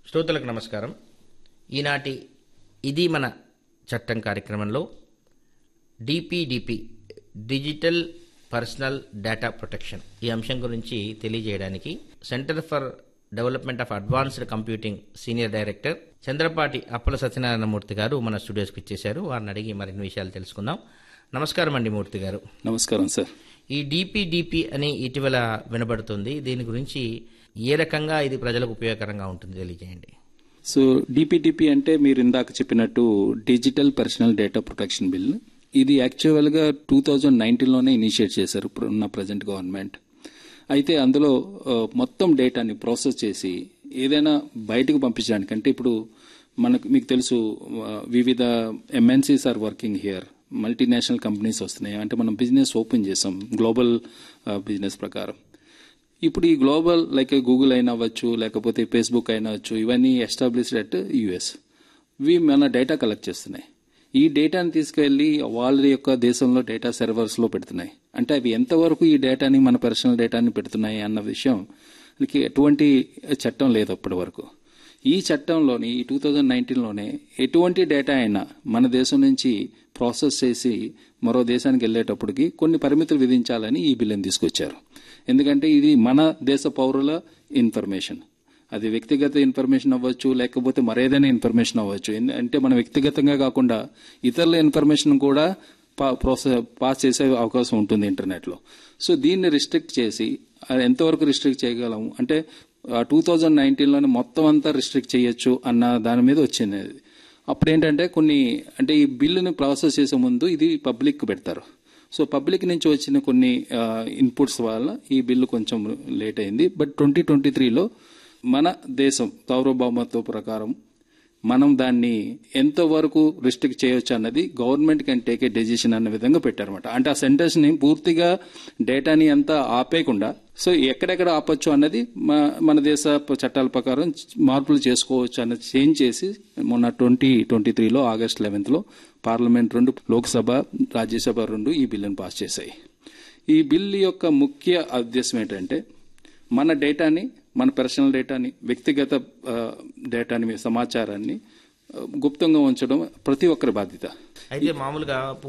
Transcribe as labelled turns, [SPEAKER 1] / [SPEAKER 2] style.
[SPEAKER 1] శ్రోతలకు నమస్కారం ఈనాటి ఇది మన చట్టం కార్యక్రమంలో DPDP digital personal data protection ఈ అంశం గురించి తెలియజేయడానికి centre for development of advanced computing senior director Chandrapati Appala Satyanarayanamurthy garu మన స్టూడియోస్కి ఇచ్చేశారు వారిని అడిగి మరిన్ని విషయాలు తెలుసుకుందాం నమస్కారం అండి మూర్తి గారు
[SPEAKER 2] నమస్కారం సార్
[SPEAKER 1] ఈ డిపిడిపి అని ఇటీవల వినబడుతుంది దీని గురించి ఏ రకంగా ఇది ప్రజలకు ఉపయోగకరంగా ఉంటుంది తెలియజేయండి
[SPEAKER 2] సో డిపిటిపి అంటే మీరు ఇందాక చెప్పినట్టు digital personal data protection bill ఇది యాక్చువల్గా టూ థౌజండ్ నైన్టీన్లోనే ఇనిషియేట్ చేశారు ఇప్పుడున్న ప్రజెంట్ గవర్నమెంట్ అయితే అందులో ఆ, మొత్తం డేటాని ప్రాసెస్ చేసి ఏదైనా బయటకు పంపించడానికి అంటే ఇప్పుడు మనకు మీకు తెలుసు ఆ, వివిధ MNCs are working here multinational companies వస్తున్నాయి అంటే మనం బిజినెస్ ఓపెన్ చేసాం గ్లోబల్ బిజినెస్ ప్రకారం ఇప్పుడు ఈ గ్లోబల్ లైక్ గూగుల్ అయినా అవ్వచ్చు లేకపోతే ఫేస్బుక్ అయినా అవ్వచ్చు ఇవన్నీ ఎస్టాబ్లిష్డ్ అట్ యుఎస్ ఇవి మన డేటా కలెక్ట్ చేస్తున్నాయి ఈ డేటాని తీసుకెళ్లి వాళ్ళ యొక్క దేశంలో డేటా సర్వర్స్ లో పెడుతున్నాయి అంటే అవి ఎంతవరకు ఈ డేటాని మన పర్సనల్ డేటాని పెడుతున్నాయి అన్న విషయం వీళ్ళకి ఎటువంటి చట్టం లేదు అప్పటి వరకు ఈ చట్టంలోని ఈ టూ థౌజండ్ నైన్టీన్లోనే ఎటువంటి డేటా అయినా మన దేశం నుంచి ప్రాసెస్ చేసి మరో దేశానికి వెళ్ళేటప్పటికి కొన్ని పరిమితులు విధించాలని ఈ బిల్లుని తీసుకొచ్చారు ఎందుకంటే ఇది మన దేశ పౌరుల ఇన్ఫర్మేషన్ అది వ్యక్తిగత ఇన్ఫర్మేషన్ అవ్వచ్చు లేకపోతే మరేదైనా ఇన్ఫర్మేషన్ అవ్వచ్చు ఎందు- అంటే మన వ్యక్తిగతంగా కాకుండా ఇతరుల ఇన్ఫర్మేషన్ కూడా పా- ప్రాసెస్ పాస్ చేసే అవకాశం ఉంటుంది ఇంటర్నెట్లో సో దీన్ని రిస్ట్రిక్ట్ చేసి అది ఎంతవరకు రిస్ట్రిక్ట్ చేయగలము అంటే టూ థౌజండ్ నైన్టీన్లోనే మొత్తం అంతా రిస్ట్రిక్ట్ చేయొచ్చు అన్న దాని మీద వచ్చింది అది. అప్పుడు ఏంటంటే కొన్ని అంటే ఈ బిల్లుని ప్రాసెస్ చేసే ముందు ఇది పబ్లిక్ పెడతారు సో పబ్లిక్ నుంచి వచ్చిన కొన్ని ఇన్పుట్స్ వల్ల ఈ బిల్లు కొంచెం లేట్ అయింది బట్ ట్వంటీ ట్వంటీ త్రీలో మన దేశం సార్వభౌమత్వ ప్రకారం మనం దాన్ని ఎంతవరకు రిస్ట్రిక్ట్ చేయొచ్చు అన్నది government can take a decision అన్న విధంగా పెట్టారన్నమాట అంటే ఆ సెంటెన్స్ ని పూర్తిగా డేటాని అంతా ఆపేయకుండా సో ఎక్కడెక్కడ ఆపొచ్చు అన్నది మ- మన దేశ చట్టాల ప్రకారం మార్పులు చేసుకోవచ్చు అన్నది చేంజ్ చేసి మొన్న ట్వంటీ ట్వంటీ త్రీలో ఆగస్ట్ లెవెన్త్ లో పార్లమెంట్ రెండు లోక్సభ రాజ్యసభ రెండు ఈ బిల్లును పాస్ చేశాయి ఈ బిల్లు యొక్క ముఖ్య ఉద్దేశం ఏంటంటే మన డేటాని మన పర్సనల్ డేటాని వ్యక్తిగత ఆ, డేటాని సమాచారాన్ని ఆ, గుప్తంగా ఉంచడం ప్రతి ఒక్కరి బాధ్యత
[SPEAKER 1] అయితే మామూలుగా